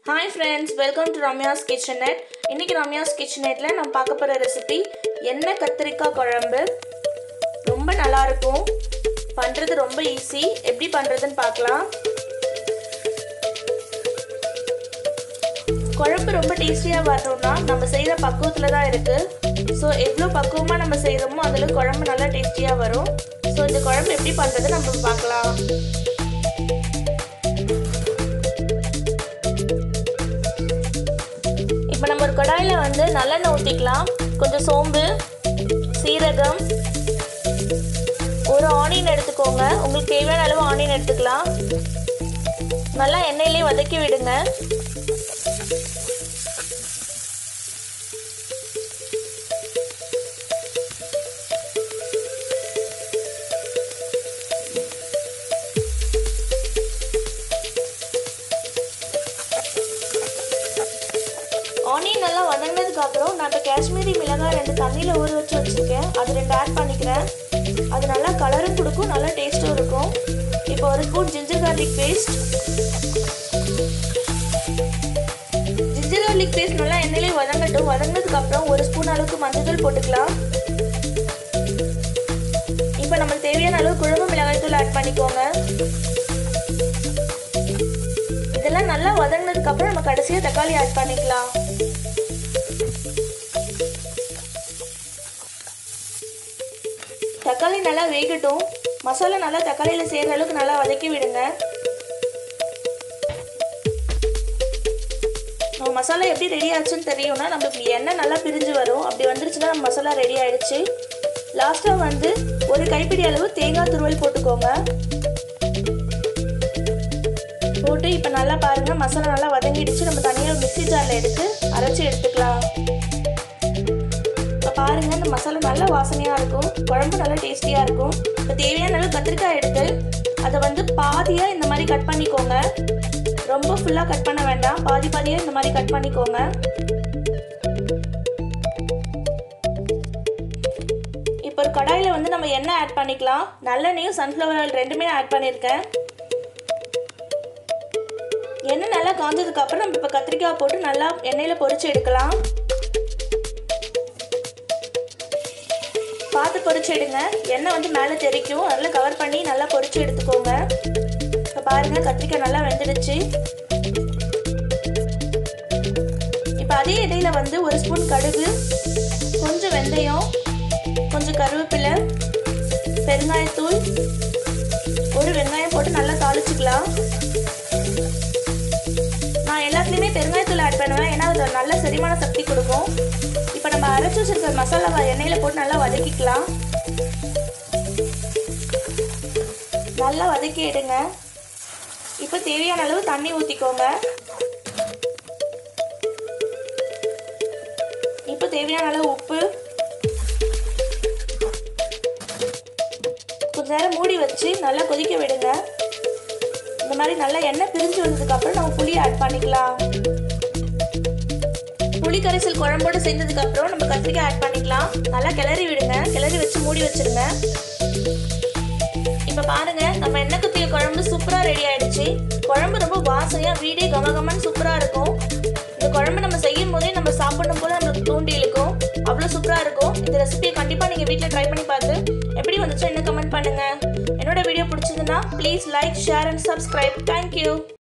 hi friends welcome to Ramya's kitchenette இன்றைக்கி ரம்யாஸ் கிச்சனெட்டில் நான் பார்க்க போகிற ரெசிபி எண்ணெய் கத்திரிக்காய் குழம்பு ரொம்ப நல்லாயிருக்கும் பண்ணுறது ரொம்ப ஈஸி எப்படி பண்ணுறதுன்னு பார்க்கலாம் குழம்பு ரொம்ப டேஸ்டியாக வரணும்னா நம்ம செய்கிற பக்குவத்தில் தான் இருக்குது ஸோ எவ்வளோ பக்குவமாக நம்ம செய்கிறோமோ அதில் குழம்பு நல்லா டேஸ்டியாக வரும் ஸோ இந்த குழம்பு எப்படி பண்ணுறது நம்ம பார்க்கலாம் இப்போ நம்ம ஒரு கடாயில் வந்து நல்லெண்ணெய் ஊற்றிக்கலாம் கொஞ்சம் சோம்பு சீரகம் ஒரு ஆனியன் எடுத்துக்கோங்க உங்களுக்கு தேவையான அளவு ஆனியன் எடுத்துக்கலாம் நல்லா எண்ணெயிலே வதக்கி விடுங்க ஆனியன் நல்லா வதங்கினதுக்கு அப்புறம் நான் இப்போ காஷ்மீரி மிளகாய் ரெண்டு தண்ணியில் ஊற வச்சு வச்சுருக்கேன் அது ரெண்டு ஆட் பண்ணிக்கிறேன் அது நல்லா கலரும் கொடுக்கும் நல்லா டேஸ்ட்டும் இருக்கும் இப்போ ஒரு spoon ginger garlic paste ginger garlic paste நல்லா எண்ணெயிலே வதங்கட்டும் வதங்கினதுக்கு அப்புறம் ஒரு ஸ்பூன் அளவுக்கு மஞ்சள் போட்டுக்கலாம் இப்போ நம்மளுக்கு தேவையான அளவு குழம்பு மிளகாய் தூள் ஆட் பண்ணிக்கோங்க இதெல்லாம் நல்லா வதங்கினதுக்கு அப்புறம் நம்ம கடைசியாக தக்காளி ஆட் பண்ணிக்கலாம் தக்காளி நல்லா வேகட்டும் மசாலா நல்லா தக்காளியில் சேர்கிற அளவுக்கு நல்லா வதக்கி விடுங்க நம்ம மசாலா எப்படி ரெடி ஆச்சுன்னு தெரியும்னா நம்மளுக்கு எண்ணெய் நல்லா பிரிஞ்சு வரும் அப்படி வந்துருச்சுன்னா நம்ம மசாலா ரெடி ஆயிடுச்சு லாஸ்ட்டாக வந்து ஒரு கைப்பிடி அளவு தேங்காய் துருவல் போட்டுக்கோங்க போட்டு இப்போ நல்லா பாருங்கள் மசாலா நல்லா வதங்கிடுச்சு நம்ம தனியாக மிக்சி ஜாரில் எடுத்து அரைச்சி எடுத்துக்கலாம் இப்போ பாருங்கள் இந்த மசாலா நல்லா வாசனையாக இருக்கும் குழம்பு நல்லா டேஸ்டியாக இருக்கும் இப்போ தேவையான அளவு கத்திரிக்காய் எடுத்து அதை வந்து பாதியாக இந்த மாதிரி கட் பண்ணிக்கோங்க ரொம்ப ஃபுல்லாக கட் பண்ண வேண்டாம் பாதி பாதியாக இந்த மாதிரி கட் பண்ணிக்கோங்க இப்போ ஒரு கடாயில் வந்து நம்ம எண்ணெய் ஆட் பண்ணிக்கலாம் நல்லெண்ணெயும் சன்ஃப்ளவர் ஆயில் ரெண்டுமே ஆட் பண்ணியிருக்கேன் எண்ணெய் நல்லா காஞ்சதுக்கு அப்புறம் நம்ம இப்போ கத்திரிக்காய் போட்டு நல்லா எண்ணெயில் பொரிச்சு எடுக்கலாம் பார்த்து பொரிச்சு எடுங்க எண்ணெய் வந்து மேலே தெரிக்கும் அதில் கவர் பண்ணி நல்லா பொரிச்சு எடுத்துக்கோங்க இப்போ பாருங்கள் கத்திரிக்காய் நல்லா வெந்துடுச்சு இப்போ அதே இடையில வந்து ஒரு ஸ்பூன் கடுகு கொஞ்சம் வெந்தயம் கொஞ்சம் கருவேப்பிலை பெருங்காயத்தூள் ஒரு வெங்காயம் போட்டு நல்லா தாளிச்சுக்கலாம் நான் எல்லாத்துலேயுமே பெருங்காயத்தூள் ஆட் பண்ணுவேன் ஏன்னா அது நல்ல செரிமான சக்தி கொடுக்கும் இப்போ நம்ம அரைச்சி வச்சிருக்க மசாலாவை எண்ணெயில் போட்டு நல்லா வதக்கிக்கலாம் நல்லா வதக்கி எடுங்க இப்போ தேவையான அளவு தண்ணி ஊற்றிக்கோங்க இப்போ தேவையான அளவு உப்பு கொஞ்ச நேரம் மூடி வச்சு நல்லா கொதிக்க விடுங்க இந்த மாதிரி நல்லா எண்ணெய் பிரிஞ்சு வந்ததுக்கு அப்புறம் நம்ம புளி ஆட் பண்ணிக்கலாம் புளி கரைசல் குழம்போடு செஞ்சதுக்கு அப்புறம் நம்ம கத்திரிக்காய் ஆட் பண்ணிக்கலாம் நல்லா கிளறி விடுங்க கிளறி வச்சு மூடி வச்சிருங்க இப்போ பாருங்க நம்ம எண்ணெய் கத்திரிக்காய் குழம்பு சூப்பராக ரெடி ஆயிடுச்சு குழம்பு ரொம்ப வாசனையாக வீடே கமகமன்னு சூப்பராக இருக்கும் இந்த குழம்பு நம்ம செய்யும் போதே நம்ம சாப்பிடும் போது நம்மளுக்கு தூண்டி இழுக்கும் அவ்வளோ சூப்பராக இருக்கும் இந்த ரெசிபியை கண்டிப்பாக நீங்கள் வீட்டில் ட்ரை பண்ணி பார்த்து எப்படி வந்துச்சோ என்ன கமெண்ட் பண்ணுங்கள் என்னோட வீடியோ பிடிச்சதுன்னா please like share and subscribe thank you